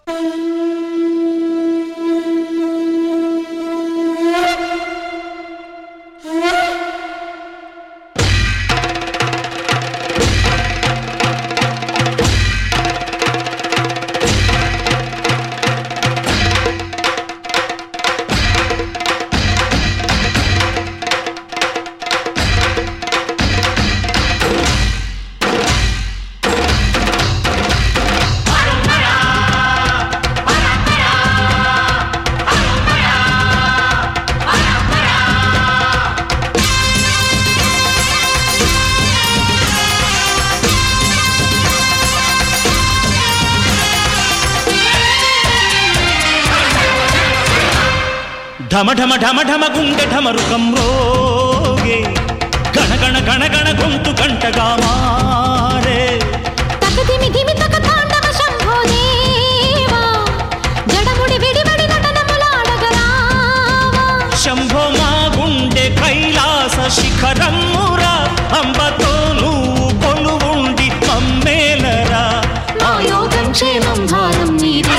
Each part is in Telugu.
ఢమ ఢమ ఢమ ఢమ గుండె ఢమరుకం రోగే గణ గణ గణ గణ గొంతు గంటగా మారే తకదిమి దిమి తక తాండవ శంభో దేవా జడముడి విడివడి నటనములాడగరావా శంభో మా గుండె కైలాస శిఖరమ్మురా అంబతో నువ్వు కొలువుండి మమ్మేలరా మా యోగం క్షేమం భారం నీదే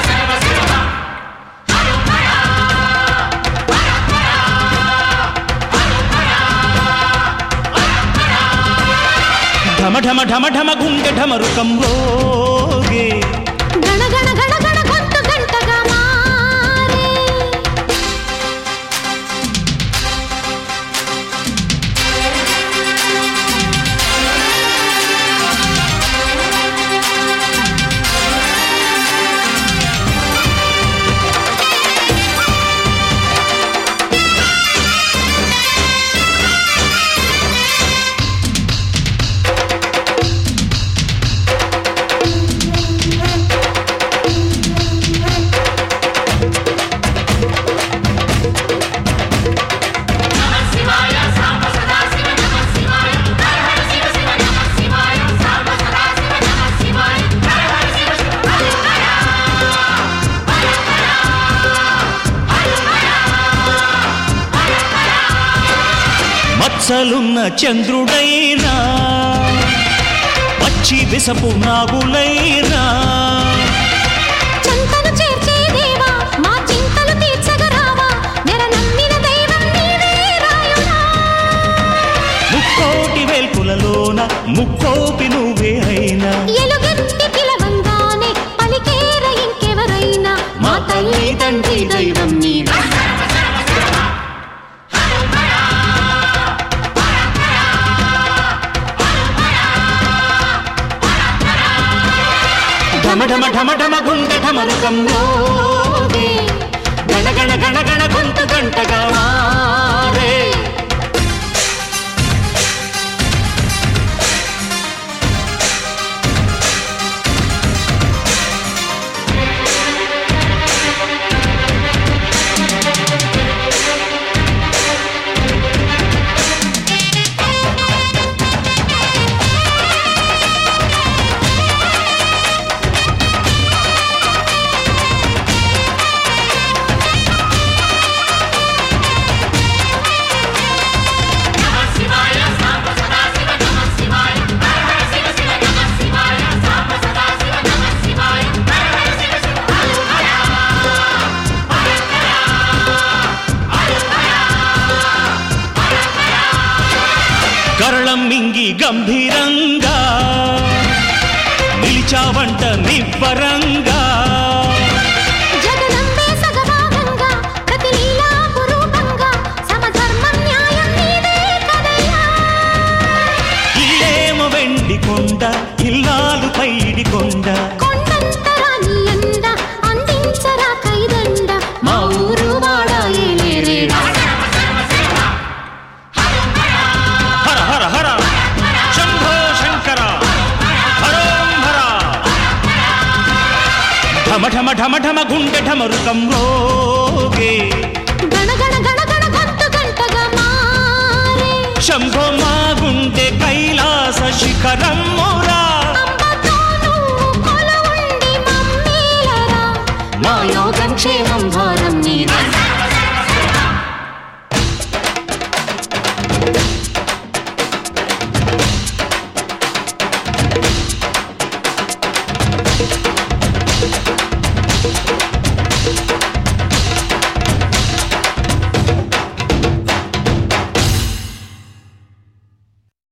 ఢమ ఢమ ఢమ ఢమ గుండె ఢమరుకం రోగే గణ గణ గణ గణ గొంతు గంటగా మారే మచ్చలున్న చంద్రుడైనా పచ్చి విసపు నాగులైనా చంతను చేర్చే దేవా మా చింతలు తీర్చగరావా నెర నమ్మిన దైవం నీవే రాయుడా ముక్కోటి వేల్పులలోన ముక్కోపి నువ్వే అయినా ఎలుగెత్తి పిలవంగానే పలికేర ఇంకెవరైనా మా తల్లి తండ్రి దైవం నీవే ఢమ ఢమ ఢమ ఢమ గుండె ఢమరుకం మోగే గణ గణ గణ గణ గొంతు గంటగా మారే కరళం మింగి గంభీరంగా నిలిచావంట నిబ్బరంగా జగదంబే సగభాగంగా ప్రతి లీలాపురూపంగా సమధర్మం న్యాయం నీవే కదయ్యా ఇల్లేమ వెండి కొండ ఇల్లాలు పైడి కొండ కొండంతరా నీ అండ అందించరా కైదండ మా ఊరు వాడ ఏలేరేడా హర హర హర శంభో శంకర హరోం హర ఢమ ఢమ ఢమ ఢమ గుండె ఢమరుకం రోగే గణ గణ గణ గణ గొంతు గంటగా మారే శంభో మా గుండె కైలాస శిఖరమ్మురా అంబతో నువ్వు కొలువుండి మమ్మేలరా మా యోగం క్షేమం భారం